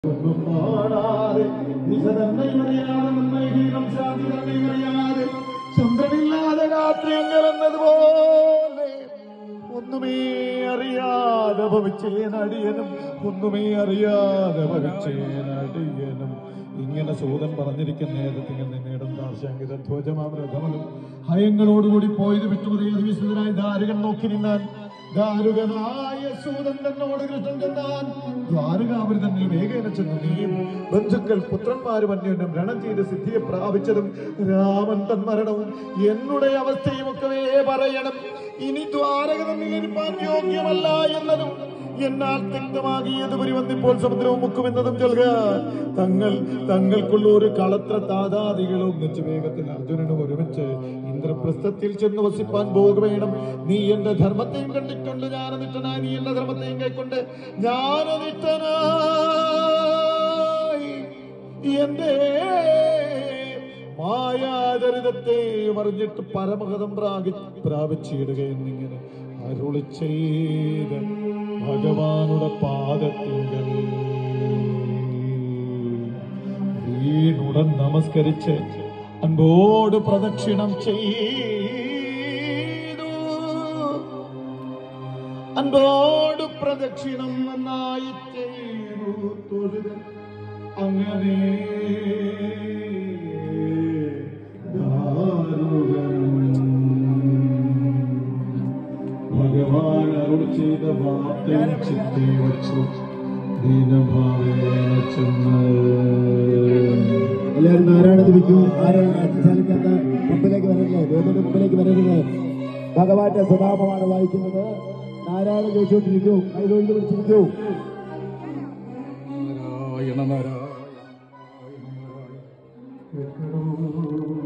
ഒന്നും പാടാതെ ദിശ തന്നെ അറിയാതെ നന്മ ഗീതം ശാന്തി തന്നെ അറിയാതെ ചന്ദ്രനില്ലാതെ രാത്രി അങ്ങിറന്നതുപോലെ ഒന്നുമേ അറിയാതെ ഭവിച്ചേനടിയനും ഒന്നുമേ അറിയാതെ ഭവിച്ചേനടിയനും ഇങ്ങനെ സൂതൻ പറഞ്ഞിരിക്കുന്ന നേരത്തിൽ നിന്നേടം ദാർശാങ്കിത ധ്വജമാമൃതമനും ഹയങ്ങളോടുകൂടി പോയത് വിട്ടുമതേ വിശുദ്ധനായി ദാരുകൻ നോക്കി നിന്നാൻ ദാരുകനായ സൂതൻ തന്നോട് കൃഷ്ണൻ ചെന്നാൻ ദ്വാരകാപുരി തന്നിൽ വേഗേന ചെന്നു നീയും ബന്ധുക്കൾ പുത്രന്മാരും അന്യോന്യം രണം ചെയ്ത് സിദ്ധിയെ പ്രാപിച്ചതും രാമൻ തൻ മരണവും എന്നുടെ അവസ്ഥയും ഒക്കെ പറയണം ഇനി ദ്വാരക തന്നിൽ ഇരിപ്പാൻ യോഗ്യമല്ല എന്നതും എന്നാൽ തിക്തമാകിയത് വന്നിപ്പോൾ സമുദ്രവും മുക്കുമെന്നതും ചൊൽക തങ്ങൾ തങ്ങൾക്കുള്ള ഒരു കളത്ര താതാദികൾ ഒന്നിച്ച് വേഗത്തിൽ അർജുനനും ഒരുമിച്ച് ഇന്ദ്രപ്രസ്ഥത്തിൽ ചെന്ന് വസിപ്പാൻ പോകുവേണം നീ എന്റെ ധർമ്മത്തെയും കണ്ടിട്ടുണ്ട് ജ്ഞാനനിഷ്ഠനായി നീ എന്റെ ധർമ്മത്തെയും കൈക്കൊണ്ട് ജ്ഞാനനിഷ്ഠനായി എന്റെ മായാചരിതത്തെ മറിഞ്ഞിട്ട് പരമഹതം പ്രാപി പ്രാപിച്ചിടുക എന്നിങ്ങനെ അരുളി ചെയ്ത് ഭഗവാനുടെ പാദത്തിങ്കൽ വീണുടൻ നമസ്കരിച്ച് അൻപോട് പ്രദക്ഷിണം ചെയ്തു അൻപോട് പ്രദക്ഷിണം നന്നായി ചെയ്തു തൊഴുത് അങ്ങനെ ഭഗവാൻ അരുൾ ചെയ്ത വാർത്തയും ചിത്തി വച്ചു ദീനഭാവേന ചെന്ന് എല്ലാവരും നാരായണ ജപിക്കൂ ആരാണ് അച്ഛാലിക്കകത്ത് മുമ്പിലേക്ക് വരരുത് ദൈവത്തിന്റെ മുമ്പിലേക്ക് വരരുത് ഭഗവാന്റെ സ്വഭാവമാണ് വായിക്കുന്നത് നാരായണ ചോദിച്ചുകൊണ്ടിരിക്കൂ കൈതൊഴിൽ പിടിച്ചിരിക്കൂ നാരായണ നാരായണ